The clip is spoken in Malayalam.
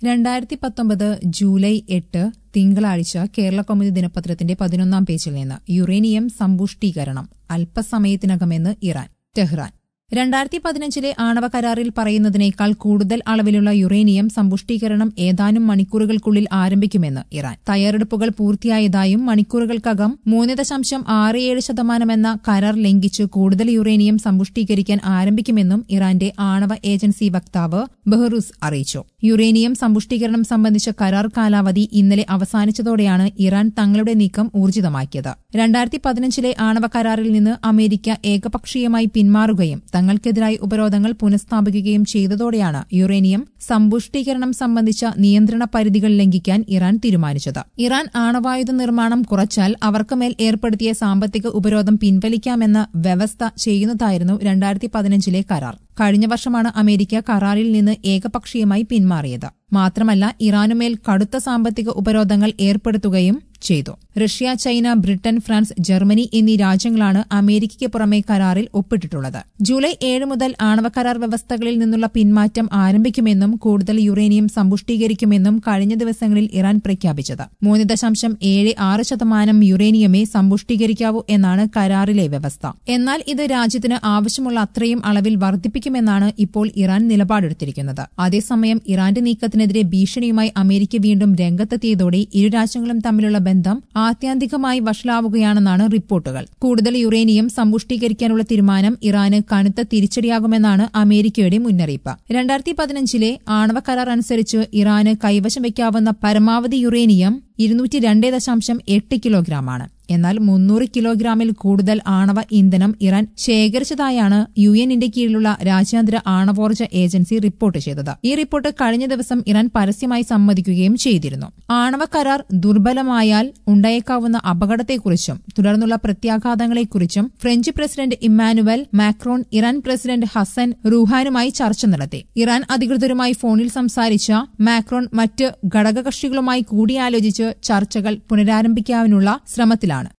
രണ്ടായിരത്തി പത്തൊമ്പത് ജൂലൈ എട്ട് തിങ്കളാഴ്ച കേരള കൗമുദി ദിനപത്രത്തിന്റെ പതിനൊന്നാം പേജിൽ നിന്ന് യുറേനിയം സമ്പുഷ്ടീകരണം അല്പസമയത്തിനകമെന്ന് ഇറാൻ ടെഹ്റാൻ രണ്ടായിരത്തി പതിനഞ്ചിലെ ആണവ കരാറിൽ പറയുന്നതിനേക്കാൾ കൂടുതൽ അളവിലുള്ള യുറേനിയം സമ്പുഷ്ടീകരണം ഏതാനും മണിക്കൂറുകൾക്കുള്ളിൽ ആരംഭിക്കുമെന്ന് ഇറാൻ തയ്യാറെടുപ്പുകൾ പൂർത്തിയായതായും മണിക്കൂറുകൾക്കകം മൂന്ന് ദശാംശം ആറ് ഏഴ് ശതമാനമെന്ന കരാർ ലംഘിച്ച് കൂടുതൽ യുറേനിയം സമ്പുഷ്ടീകരിക്കാൻ ആരംഭിക്കുമെന്നും ഇറാന്റെ ആണവ ഏജൻസി വക്താവ് ബെഹ്റൂസ് അറിയിച്ചു യുറേനിയം സമ്പുഷ്ടീകരണം സംബന്ധിച്ച കരാർ കാലാവധി ഇന്നലെ അവസാനിച്ചതോടെയാണ് ഇറാൻ തങ്ങളുടെ നീക്കം ഊർജിതമാക്കിയത് രണ്ടായിരത്തി പതിനഞ്ചിലെ ആണവ കരാറിൽ നിന്ന് അമേരിക്ക ഏകപക്ഷീയമായി പിന്മാറുകയും തങ്ങൾക്കെതിരായി ഉപരോധങ്ങൾ പുനഃസ്ഥാപിക്കുകയും ചെയ്തതോടെയാണ് യുറേനിയം സമ്പുഷ്ടീകരണം സംബന്ധിച്ച നിയന്ത്രണ പരിധികൾ ലംഘിക്കാൻ ഇറാൻ തീരുമാനിച്ചത് ഇറാൻ ആണവായുധ നിർമ്മാണം കുറച്ചാൽ അവർക്കുമേൽ ഏർപ്പെടുത്തിയ സാമ്പത്തിക ഉപരോധം പിൻവലിക്കാമെന്ന വ്യവസ്ഥ ചെയ്യുന്നതായിരുന്നു രണ്ടായിരത്തി പതിനഞ്ചിലെ കരാർ കഴിഞ്ഞ വർഷമാണ് അമേരിക്ക കരാറിൽ നിന്ന് ഏകപക്ഷീയമായി പിന്മാറിയത് മാത്രമല്ല ഇറാനുമേൽ കടുത്ത സാമ്പത്തിക ഉപരോധങ്ങൾ ഏർപ്പെടുത്തുകയും ചെയ്തു Russia China Britain France Germany എന്നീ രാജ്യങ്ങളാണ് അമേരിക്കയ്ക്ക് പുറമെ കരാറിൽ ഒപ്പിട്ടിട്ടുള്ളത് ജൂലൈ ഏഴ് മുതൽ ആണവ കരാർ വ്യവസ്ഥകളിൽ നിന്നുള്ള പിന്മാറ്റം ആരംഭിക്കുമെന്നും കൂടുതൽ യുറേനിയം സമ്പുഷ്ടീകരിക്കുമെന്നും കഴിഞ്ഞ ദിവസങ്ങളിൽ ഇറാൻ പ്രഖ്യാപിച്ചത് മൂന്ന് ദശാംശം ഏഴ് ആറ് ശതമാനം യുറേനിയമേ സമ്പുഷ്ടീകരിക്കാവൂ എന്നാണ് കരാറിലെ വ്യവസ്ഥ എന്നാൽ ഇത് രാജ്യത്തിന് ആവശ്യമുള്ള അത്രയും അളവിൽ വർദ്ധിപ്പിക്കുമെന്നാണ് ഇപ്പോൾ ഇറാൻ നിലപാടെടുത്തിരിക്കുന്നത് അതേസമയം ഇറാന്റെ നീക്കത്തിനെതിരെ ഭീഷണിയുമായി അമേരിക്ക വീണ്ടും രംഗത്തെത്തിയതോടെ ഇരു രാജ്യങ്ങളും തമ്മിലുള്ള ബന്ധം ആത്യന്തികമായി വഷളാവുകയാണെന്നാണ് റിപ്പോർട്ടുകൾ കൂടുതൽ യുറേനിയം സമ്പുഷ്ടീകരിക്കാനുള്ള തീരുമാനം ഇറാന് കനത്ത തിരിച്ചടിയാകുമെന്നാണ് അമേരിക്കയുടെ മുന്നറിയിപ്പ് രണ്ടായിരത്തി പതിനഞ്ചിലെ ആണവ കരാർ അനുസരിച്ച് ഇറാന് കൈവശം വയ്ക്കാവുന്ന പരമാവധി യുറേനിയം ഇരുന്നൂറ്റി രണ്ട് ദശാംശം എട്ട് കിലോഗ്രാമാണ് എന്നാൽ മുന്നൂറ് കിലോഗ്രാമിൽ കൂടുതൽ ആണവ ഇന്ധനം ഇറാൻ ശേഖരിച്ചതായാണ് യു എന്നിന്റെ കീഴിലുള്ള രാജ്യാന്തര ആണവോർജ്ജ ഏജൻസി റിപ്പോർട്ട് ചെയ്തത് ഈ റിപ്പോർട്ട് കഴിഞ്ഞ ദിവസം ഇറാൻ പരസ്യമായി സമ്മതിക്കുകയും ചെയ്തിരുന്നു ആണവ കരാർ ദുർബലമായാൽ ഉണ്ടായേക്കാവുന്ന അപകടത്തെക്കുറിച്ചും തുടർന്നുള്ള പ്രത്യാഘാതങ്ങളെക്കുറിച്ചും French president Emmanuel Macron Iran president Hassan റൂഹാനുമായി ചർച്ച നടത്തി ഇറാൻ അധികൃതരുമായി ഫോണിൽ സംസാരിച്ച മാക്രോൺ മറ്റ് ഘടകകക്ഷികളുമായി കൂടിയാലോചിച്ച് ചർച്ചകൾ പുനരാരംഭിക്കാനുള്ള ശ്രമത്തിലാണ്